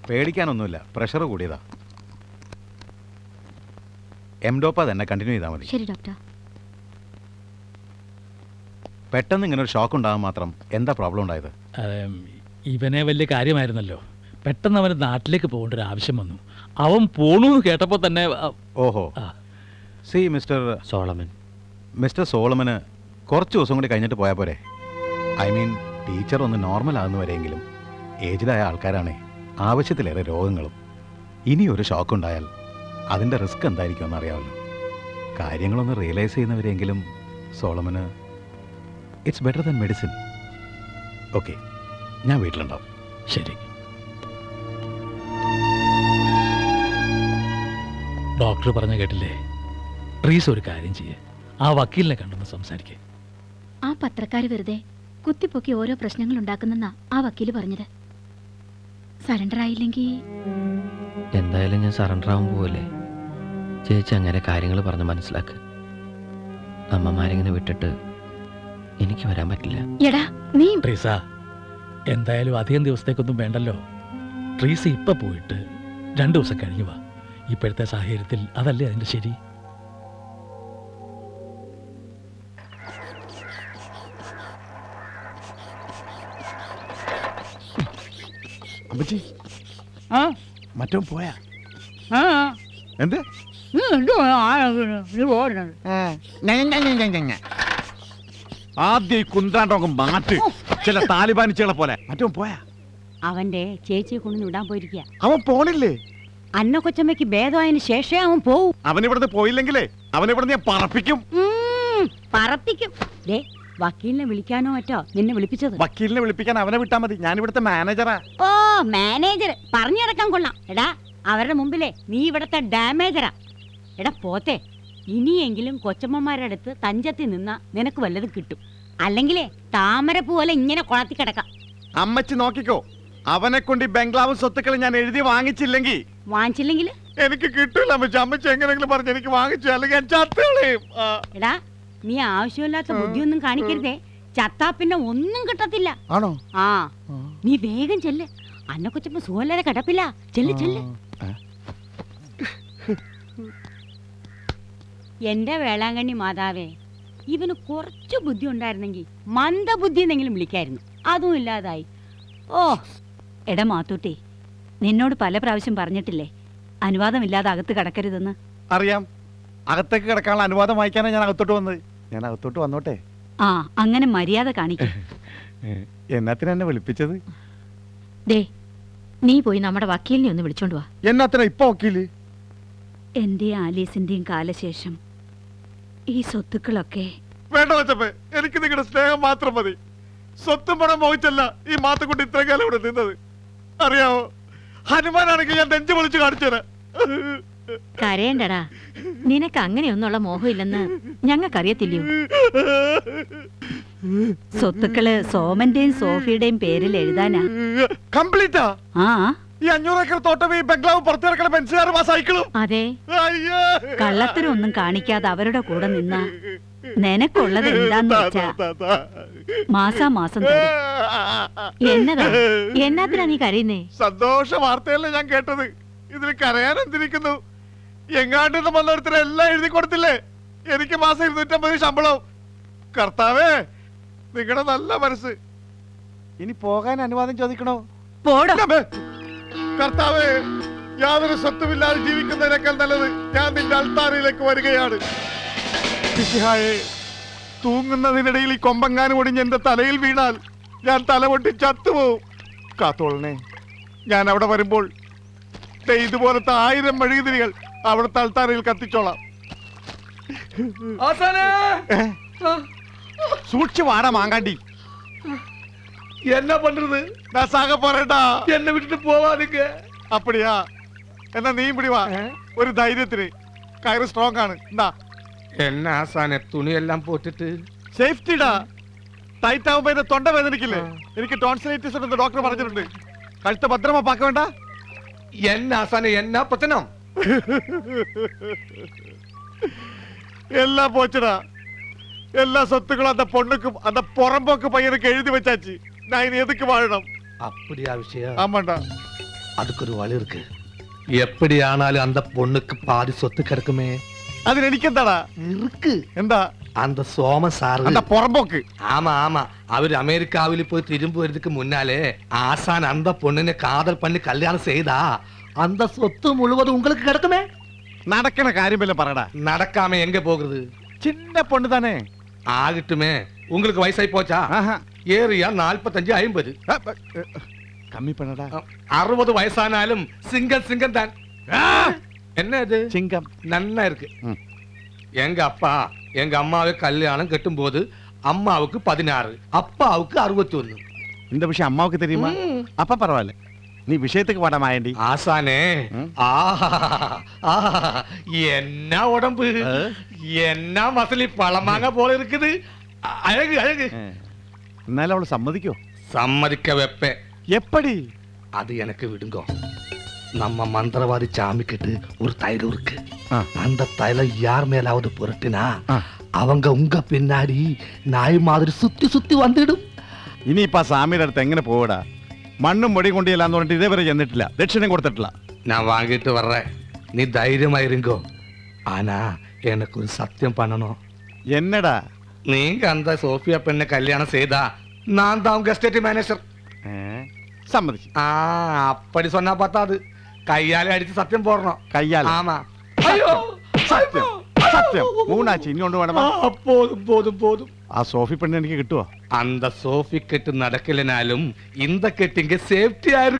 പേടിക്കാനൊന്നുമില്ല പ്രഷർ കൂടിയതാ എംഡോപ്പ തന്നെ കണ്ടിന്യൂ ചെയ്താൽ മതി ശരി ഡോക്ടർ പെട്ടെന്ന് ഇങ്ങനെ ഒരു ഷോക്ക് ഉണ്ടാകാൻ മാത്രം എന്താ പ്രോബ്ലം ഉണ്ടായത് ഏം, ഇവനെ വലിയ കാര്യമായിരുന്നല്ലോ പെട്ടെന്ന് അവന് നാട്ടിലേക്ക് പോകേണ്ട ഒരു ആവശ്യം വന്നു അവൻ പോണു എന്ന് കേട്ടപ്പോൾ തന്നെ അ, ഓഹോ ആ, സി മിസ്റ്റർ സോളമൻ മിസ്റ്റർ സോളമന് കുറച്ച് ദിവസം കൂടി കഴിഞ്ഞിട്ട് പോയാൽ പോരെ ഐ മീൻ ടീച്ചർ ഒന്ന് നോർമൽ ആകുന്ന വരെയെങ്കിലും ഏജിലായ ആൾക്കാരാണേ ആവശ്യത്തിലേറെ രോഗങ്ങളും ഇനി ഒരു ഷോക്ക് ഉണ്ടായാൽ അതിൻ്റെ റിസ്ക് എന്തായിരിക്കും എന്നറിയാമല്ലോ കാര്യങ്ങളൊന്ന് റിയലൈസ് ചെയ്യുന്നവരെങ്കിലും സോളമന് it's better than medicine okay ഞാൻ വീട്ടിലുണ്ടാവും ശരി ഡോക്ടർ പറഞ്ഞ കേട്ടില്ലേ ട്രീസ് ഒരു കാര്യം ചെയ്യേ ആ വക്കീലിനെ കണ്ടൊന്ന് സംസാരിക്കേ ആ പത്രക്കാര് വെറുതെ കുത്തിപ്പൊക്കി ഓരോ പ്രശ്നങ്ങൾ ഉണ്ടാക്കുന്നെന്നാ ആ വക്കീല് പറഞ്ഞത് സറണ്ടർ ആയില്ലെങ്കിൽ എന്തായാലും ഞാൻ സറണ്ടർ ആവാൻ പോവല്ലേ ചേച്ചി അങ്ങനെ കാര്യങ്ങൾ പറഞ്ഞ് മനസ്സിലാക്ക് അമ്മമാരിങ്ങനെ വിട്ടിട്ട് എനിക്ക് വരാൻ പറ്റില്ല എടാ നീ ട്രീസ എന്തായാലും അധികം ദിവസത്തേക്കൊന്നും വേണ്ടല്ലോ ട്രീസ ഇപ്പൊ പോയിട്ട് രണ്ടു ദിവസം കഴിഞ്ഞു വാ ഇപ്പോഴത്തെ സാഹചര്യത്തിൽ അതല്ലേ അതിന്റെ ശരി അമ്മച്ചി ആ മറ്റോ പോയാ ആ എന്ത് നീ എന്ത് ആരാണ് നീ പോരുന്നത് ആദ്യം ഈ കുന്താണ്ടോങ്ങ് മാറ്റ് ചില താലിബാനിച്ചുകളെ പോലെ മറ്റോ പോയാ അവന്റെ ചേച്ചിയെ കൊണ്ട് വിടാൻ പോയിരിക്കുക അവൻ പോണില്ലേ അന്ന കൊച്ചമ്മയ്ക്ക് ഭേദമായതിനു ശേഷമേ അവൻ പോവും അവൻ ഇവിടുന്ന് പോയില്ലെങ്കിലേ അവൻ ഇവിടുന്ന് ഞാൻ പറപ്പിക്കും ഉം, പറപ്പിക്കും ദേ വക്കീലിനെ വിളിക്കാനോ മറ്റോ നിന്നെ വിളിപ്പിച്ചത് വക്കീലിനെ വിളിപ്പിക്കാൻ അവനെ വിട്ടാ മതി ഞാൻ ഇവിടുത്തെ മാനേജറാ ഓ മാനേജർ പറഞ്ഞു നടക്കാൻ കൊള്ളാം എടാ അവരുടെ മുമ്പിലേ നീ ഇവിടത്തെ ഡാമേജറാ എടാ പോത്തെ ഇനിയെങ്കിലും കൊച്ചമ്മമാരുടെ അടുത്ത് തഞ്ചത്തി നിന്നാ നിനക്ക് വല്ലതും കിട്ടും അല്ലെങ്കിലേ താമരപ്പൂ പോലെ ഇങ്ങനെ കുളത്തി കിടക്കാം അമ്മച്ചി നോക്കിക്കോ അവനെ കൊണ്ട് ഈ ബംഗ്ലാവും സ്വത്തുക്കളും ഞാൻ എഴുതി വാങ്ങിച്ചില്ലെങ്കിൽ വാങ്ങിച്ചില്ലെങ്കിൽ എനിക്ക് കിട്ടൂല അമ്മച്ചി അമ്മച്ചി എങ്ങനെയെങ്കിലും പറഞ്ഞ് എനിക്ക് വാങ്ങിച്ചു അല്ലെങ്കിൽ ഞാൻ ചത്തുകളയും ആ. എടാ നീ ആവശ്യമില്ലാത്ത ബുദ്ധിയൊന്നും കാണിക്കരുതേ ചത്താ പിന്നെ ഒന്നും കിട്ടത്തില്ല ആണോ ആ നീ വേഗം ചെല്ല് അന്ന കൊച്ചമ്മ സുഖമില്ലാതെ കിടപ്പില്ല ചെല്ല് ചെല്ല് എന്റെ വേളാങ്കണ്ണി മാതാവേ ഇവന് കുറച്ച് ബുദ്ധി ഉണ്ടായിരുന്നെങ്കിൽ മന്ദബുദ്ധി എന്നെങ്കിലും വിളിക്കായിരുന്നു അതും ഇല്ലാതായി ഓ എടാ മാത്തൂട്ടി നിന്നോട് പല പ്രാവശ്യം പറഞ്ഞിട്ടില്ലേ അനുവാദമില്ലാതെ അകത്ത് കിടക്കരുതെന്ന് അറിയാം അകത്തേക്ക് കിടക്കാനുള്ള അനുവാദം വായിക്കാനാണ് ഞാൻ അകത്തോട്ട് വന്നത് ഞാൻ അകത്തോട്ട് വന്നോട്ടെ ആ അങ്ങനെ മര്യാദ കാണിക്കും എന്നാത്തിനാ എന്നെ വിളിപ്പിച്ചത് ദേ നീ പോയി നമ്മുടെ വക്കീലിനെ ഒന്ന് വിളിച്ചോണ്ട് വാ എന്നാത്തിനാ ഇപ്പൊ വക്കീല് എന്റെയും ആലീസിന്റെയും കാലശേഷം ഈ സ്വത്തുക്കളൊക്കെ വേണ്ട വെച്ചപ്പേ എനിക്ക് നിങ്ങളുടെ സ്നേഹം മാത്രം മതി സ്വത്തും പണം മോഹിച്ചല്ല ഈ മാത്തം കൊണ്ട് ഇത്രയും കാലം ഇവിടെ നിന്നത് അറിയാവോ ഹനുമാനാണെങ്കിൽ ഞാൻ നെഞ്ചു പൊളിച്ച് കാണിച്ചേരാ കരയണ്ടടാ നിനക്ക് അങ്ങനെയൊന്നുള്ള മോഹമില്ലെന്ന് ഞങ്ങൾക്കറിയത്തില്ലയോ സ്വത്തുക്കള് സോമന്റെയും സോഫിയുടെയും പേരിൽ എഴുതാനാ കംപ്ലീറ്റാ ആ ഈ അഞ്ഞൂറ് ഏക്കർ തോട്ടം ഈ ബംഗ്ലാവ് പുറത്തു കിടക്കണ പെൻസുകാരും ആ സൈക്കിളും അതെ അയ്യേ. കള്ളത്തരൊന്നും കാണിക്കാതെ അവരുടെ കൂടെ നിന്ന നിനക്കുള്ളത് എന്താന്ന് വെച്ചാ താ, താ, താ. മാസാമാസം തരും എന്നതാ എന്നാത്തിനാ നീ കരയുന്നേ സന്തോഷ വാർത്തയല്ലേ ഞാൻ കേട്ടത് ഇതിൽ കരയാൻ എന്തിരിക്കുന്നു എങ്ങാണ്ട് നിന്ന് വന്നൊരുത്തരെ എല്ലാം എഴുതി കൊടുത്തില്ലേ എനിക്ക് മാസം ഇരുന്നൂറ്റമ്പത് ശമ്പളവും കർത്താവേ നിങ്ങളുടെ നല്ല മനസ്സ് ഇനി പോകാൻ അനുവാദം ചോദിക്കണോ പോടോ ഇല്ലമ്മേ. കർത്താവേ യാതൊരു സ്വത്തുമില്ലാതെ ജീവിക്കുന്നതിനേക്കാൾ നല്ലത് ഞാൻ നിന്റെ അൾത്താരയിലേക്ക് വരികയാണ് മിശിഹായേ, തൂങ്ങുന്നതിനിടയിൽ ഈ കൊമ്പങ്ങാനും ഒടിഞ്ഞ് എന്റെ തലയിൽ വീണാൽ ഞാൻ തല പൊട്ടി ചത്തുപോകും കാത്തോളനെ ഞാൻ അവിടെ വരുമ്പോൾ ദേ ഇതുപോലത്തെ ആയിരം മെഴുകുതിരികൾ അവിടുത്തെ അൾത്താരയിൽ കത്തിച്ചോളാം ഏ? സൂക്ഷിച്ച് വാടാ മാങ്കാണ്ടി என்ன பண்றது நான் சாக போறேன்டா என்ன விட்டுட்டு போவாதுங்க அப்படியா എന്നാ നീ പിടി വാ ഒരു ധൈര്യത്തിന് കയറ് സ്ട്രോങ് ആണ് എന്താ என்ன ஆசானே துணி எல்லாம் போட்டுட்டு സേഫ്റ്റിടാ ടൈറ്റ് ആവുമ്പോ എന്റെ തൊണ്ട വേദനിക്കില്ലേ എനിക്ക് ടോൺസിലൈറ്റിസ് ഉണ്ടെന്ന് ഡോക്ടർ പറഞ്ഞിട്ടുണ്ട് കഴുത്ത് ഭദ്രമാ പാക്ക വേണ്ട என்ன ஆசானே என்ன பத்தனம் எல்லாம் போச்சுடா எல்லா சொத்துக்களும் அந்த பொண்ணுக்கும் அந்த புறம்போக்கு பையனுக்கு எழுதி வச்சாச்சு நான் இனி எதுக்கு வாழணும் அப்படியா விஷயம் ஆமாண்டா அதுக்கு ஒரு வழி இருக்கு எப்படி ஆனாலும் அந்த பொண்ணுக்கு பாதி சொத்து கிடக்குமே അതിനെനിക്കെന്താടാ இருக்கு എന്താ அந்த சோம சாரு എന്താ പുറമ്പോക്ക് ஆமா ஆமா அவர் அமெரிக்காவில் போய் திரும்புவதற்கு முன்னாலே ஆசான் அந்த பொண்ணுனை காதல் பண்ணி கல்யாணம் செய்தா அந்த சொத்து முழுவதும் உங்களுக்கு கிடக்குமே നടക്കണ കാര്യം വല്ല പറയടാ நடக்காம எங்க போகுது ചിന്ന പൊണ്ണു താനേ ஆகட்டுமே உங்களுக்கு வயசாയി போச்சா ആഹാ. ஏரியா நாற்பத்தஞ்சு ஐம்பது ആ, ബ, ഏ, കമ്മി പണടാ அறுபது வயசானாலும் சிங்கம் சிங்கம் தான் என்ன இது ചിങ്കം நன்னா இருக்கு ம். எங்க அப்பா எங்க அம்மாவை கல்யாணம் கட்டும் போது அம்மாவுக்கு பதினாறு அப்பாவுக்கு அறுபத்தி ஒண்ணு இந்த விஷயம் அம்மாவுக்கு தெரியுமா அப்ப பரவாயில்ல நீ விஷயத்துக்கு வாடா மாயண்டி ஆசானே ம். ஆஹா ஆஹா என்ன உடம்பு ஆ? என்ன மசலி பழமாங்க போல இருக்குது அ- அழகு அழகு ഏ. എന്നാലും അവള് സമ്മതിക്കോ சம்மதிக்க வைப்பேன் എപ്പടി அது எனக்கு விடுங்க நம்ம மந்திரவாதி சாமிக்கிட்டு ஒரு தைலம் இருக்கு ஆ. அந்த தைலம் யார் மேலாவது புரட்டினா ஆ. அவங்க உங்க பின்னாடி நாய் மாதிரி சுத்தி சுத்தி வந்துடும் ഇനിയിപ്പോ ആ സ്വാമിയുടെ അടുത്ത് എങ്ങനെ പോവടാ മണ്ണും പൊടിയും കൊണ്ടില്ലാന്ന് പറഞ്ഞിട്ട് ഇതേവരെ ചെന്നിട്ടില്ല ദക്ഷിണം കൊടുത്തിട്ടില്ല நான் வாங்கிட்டு வர்றேன் நீ தைரியமா இருங்கோ ஆனா எனக்கு ஒரு சத்தியம் பண்ணணும் എന്നടാ நீங்க அந்த சோஃபியா பெண்ணை கல்யாணம் செய்தா நான் தான் உங்க எஸ்டேட் மேனேஜர் ഏ? സമ്മതിച്ചു ஆ அப்படி சொன்னா பத்தாது கையாலே அடிச்சு சத்தியம் போடணும் കയ്യാല ஆமா ஐயோ സത്യം സത്യം മൂന്നാഴ്ച ഇനി കൊണ്ട് വേണമാ ஆ, போதும் போதும் போதும் ആ സോഫി പെണ്ണ് എനിക്ക് കിട്ടുവോ அந்த சோஃபி கெட்டு நடக்கலைனாலும் இந்த கெட்டிங்க சேஃப்டியா இருக்கு